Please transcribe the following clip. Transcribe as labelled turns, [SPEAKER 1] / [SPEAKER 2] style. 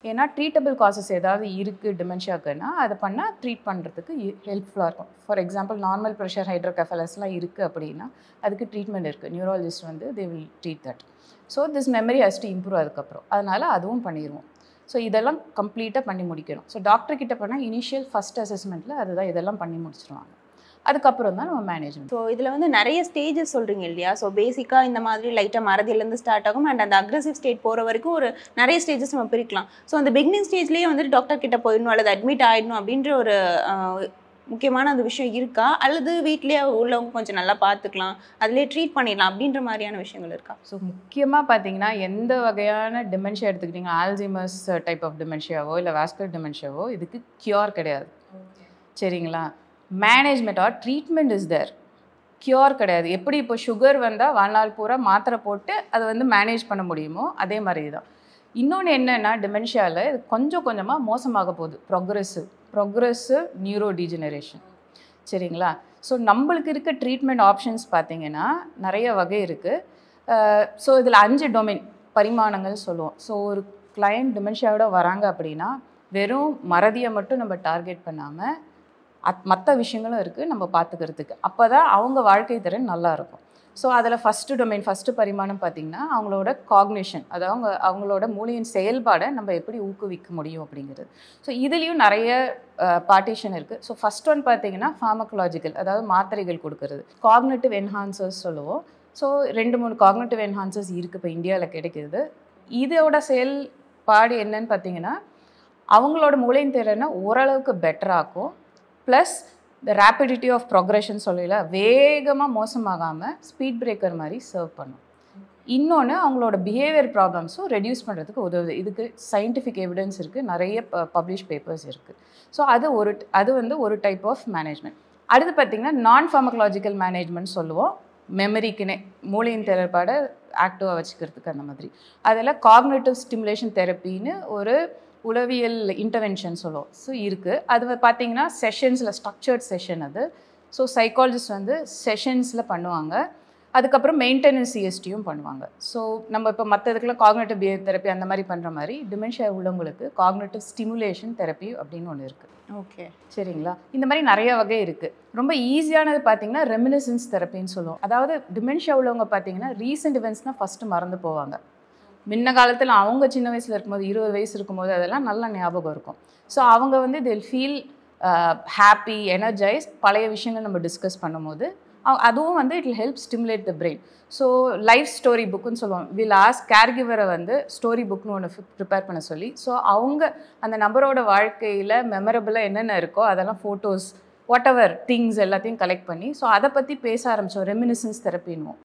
[SPEAKER 1] ஏன்னா treatable causes ஏதாவது இருக்குது டிமென்ஷியாக்குன்னா அதை பண்ணால் ட்ரீட் பண்ணுறதுக்கு ஹெல்ப்ஃபுல்லாக இருக்கும் ஃபார் எக்ஸாம்பிள் நார்மல் ப்ரெஷர் ஹைட்ரோகெஃபலஸ்லாம் இருக்குது அப்படின்னா அதுக்கு ட்ரீட்மெண்ட் இருக்குது நியூராலஜிஸ்ட் வந்து they will treat that so this memory has to improve அதுக்கப்புறம் அதனால் அதுவும் பண்ணிடுவோம் ஸோ இதெல்லாம் கம்ப்ளீட்டாக பண்ணி முடிக்கணும் ஸோ டாக்டர் கிட்ட பண்ணால் இனிஷியல் ஃபஸ்ட் அசஸ்மெண்ட்டில் அதுதான் இதெல்லாம் பண்ணி முடிச்சிருவாங்க அதுக்கப்புறம் தான் நம்ம மேனேஜ்மெண்ட்
[SPEAKER 2] ஸோ இதில் வந்து நிறைய ஸ்டேஜஸ் சொல்கிறீங்க இல்லையா ஸோ பேசிக்காக இந்த மாதிரி லைட்டாக மறதியிலேருந்து ஸ்டார்ட் ஆகும் அண்ட் அந்த அக்ரஸிவ் ஸ்டேட் போகிற வரைக்கும் ஒரு நிறைய ஸ்டேஜஸ் நம்ம பிரிக்கலாம் ஸோ அந்த பிகினிங் ஸ்டேஜ்லேயே வந்துட்டு டாக்டர் கிட்ட போயிடணும் அல்லது அட்மிட் ஆகிடணும் அப்படின்ற ஒரு ஆஹ், முக்கியமான அந்த விஷயம் இருக்கா அல்லது வீட்லேயே உள்ளவங்க கொஞ்சம் நல்லா பார்த்துக்கலாம் அதுலேயே ட்ரீட் பண்ணிடலாம் அப்படின்ற மாதிரியான விஷயங்கள் இருக்கா
[SPEAKER 1] ஸோ முக்கியமாக பார்த்தீங்கன்னா எந்த வகையான டிமென்ஷியா எடுத்துக்கிட்டீங்க ஆல்சிமஸ் டைப் ஆஃப் டிமென்ஷியாவோ இல்லை வாஸ்குலர் டிமென்ஷியாவோ இதுக்கு கியூர் கிடையாது சரிங்களா management or treatment is there cure கிடையாது எப்படி இப்போ சுகர் வந்தால் வாழ்நாள் பூரா மாத்திரை போட்டு அதை வந்து மேனேஜ் பண்ண முடியுமோ அதே மாதிரி தான் இன்னொன்று என்னென்னா டிமென்ஷியாவில் இது கொஞ்சம் கொஞ்சமாக மோசமாக போகுது ப்ரொக்ரெசிவ் ப்ரொக்ரெசிவ் நியூரோ டீஜெனரேஷன் சரிங்களா ஸோ நம்மளுக்கு இருக்க ட்ரீட்மெண்ட் ஆப்ஷன்ஸ் பார்த்தீங்கன்னா நிறைய வகை இருக்குது ஸோ இதில் அஞ்சு டொமைன் பரிமாணங்கள் சொல்லுவோம் ஸோ ஒரு கிளையண்ட் டிமென்ஷியாவோட வராங்க அப்படின்னா வெறும் மறதியை மட்டும் நம்ம டார்கெட் பண்ணாமல் அத் மற்ற விஷயங்களும் இருக்குது நம்ம பார்த்துக்கிறதுக்கு அப்போ தான் அவங்க வாழ்க்கை திறன் நல்லா இருக்கும் ஸோ அதில் ஃபஸ்ட்டு டொமைன் ஃபஸ்ட்டு பரிமாணம் பார்த்திங்கன்னா அவங்களோட காக்னிஷன் அதாவது அவங்க அவங்களோட மூளையின் செயல்பாடை நம்ம எப்படி ஊக்குவிக்க முடியும் அப்படிங்கிறது ஸோ இதுலேயும் நிறைய பார்ட்டிஷன் இருக்குது ஸோ ஃபஸ்ட் ஒன் பார்த்தீங்கன்னா ஃபார்மக்கலாஜிக்கல் அதாவது மாத்திரைகள் கொடுக்கறது காக்னேட்டிவ் என்ஹான்சர்ஸ் சொல்லுவோம் ஸோ ரெண்டு மூணு காக்னேட்டிவ் என்ஹான்சர்ஸ் இருக்குது இப்போ இந்தியாவில் கிடைக்கிது இதோட செயல்பாடு என்னன்னு பார்த்தீங்கன்னா அவங்களோட மூளையின் திறனை ஓரளவுக்கு பெட்டராக்கும் ப்ளஸ் இந்த ரேப்பிடிட்டி ஆஃப் ப்ரொக்ரெஷன் சொல்லல வேகமாக மோசமாகாமல் ஸ்பீட் பிரேக்கர் மாதிரி சர்வ் பண்ணும் இன்னொன்று அவங்களோட பிஹேவியர் ப்ராப்ளம்ஸும் ரெடியூஸ் பண்ணுறதுக்கு உதவுது இதுக்கு சயின்டிஃபிக் எவிடன்ஸ் இருக்குது நிறைய பப்ளிஷ் பேப்பர்ஸ் இருக்குது ஸோ அது ஒரு அது வந்து ஒரு டைப் ஆஃப் மேனேஜ்மெண்ட் அடுத்து பார்த்திங்கன்னா நான் ஃபார்மகலாஜிக்கல் மேனேஜ்மெண்ட் சொல்லுவோம் மெமரிக்குனே மூளையின் செயல்பாடை ஆக்டிவாக வச்சுக்கிறதுக்கு அந்த மாதிரி அதில் காக்னேட்டிவ் ஸ்டிமுலேஷன் தெரப்பின்னு ஒரு உளவியல் இன்டர்வென்ஷன் சொல்லுவோம் ஸோ இருக்குது அது பார்த்தீங்கன்னா செஷன்ஸில் ஸ்ட்ரக்சர்ட் செஷன் அது ஸோ சைக்காலஜிஸ்ட் வந்து செஷன்ஸில் பண்ணுவாங்க அதுக்கப்புறம் மெயின்டெனன்ஸ் சிஎஸ்டியும் பண்ணுவாங்க ஸோ நம்ம இப்போ மற்ற இதுக்கெல்லாம் காக்னேட்டிவ் பிஹேவ் தெரப்பி அந்த மாதிரி பண்ணுற மாதிரி டிமென்ஷியா உள்ளவங்களுக்கு காக்னேட்டிவ் ஸ்டிமுலேஷன் தெரப்பி அப்படின்னு ஒன்று இருக்குது
[SPEAKER 2] ஓகே
[SPEAKER 1] சரிங்களா இந்த மாதிரி நிறைய வகை இருக்குது ரொம்ப ஈஸியானது பார்த்தீங்கன்னா ரெமினிசன்ஸ் தெரப்பின்னு சொல்லுவோம் அதாவது டிமென்ஷியா உள்ளவங்க பார்த்தீங்கன்னா ரீசெண்ட் இவெண்ட்ஸ் தான் ஃபஸ்ட்டு மறந்து போவாங்க முன்ன காலத்தில் அவங்க சின்ன வயசில் இருக்கும்போது இருபது வயசு இருக்கும்போது அதெல்லாம் நல்ல ஞாபகம் இருக்கும் ஸோ அவங்க வந்து தில் ஃபீல் ஹாப்பி எனர்ஜைஸ் பழைய விஷயங்கள் நம்ம டிஸ்கஸ் பண்ணும்போது அ- அதுவும் வந்து it help stimulate the brain so life story புக்குன்னு சொல்லுவோம் வி லாஸ்ட் கேர்கிவரை வந்து ஸ்டோரி புக்னு ஒன்று ப்ரிப்பேர் பண்ண சொல்லி ஸோ அவங்க அந்த நபரோட வாழ்க்கையில் மெமரபுளாக என்னென்ன இருக்கோ அதெல்லாம் ஃபோட்டோஸ் வாட் எவர் திங்ஸ் எல்லாத்தையும் கலெக்ட் பண்ணி ஸோ அதை பற்றி பேச ஆரம்பித்தோம் ரெமினிசன்ஸ் தெரப்பின்னுவோம்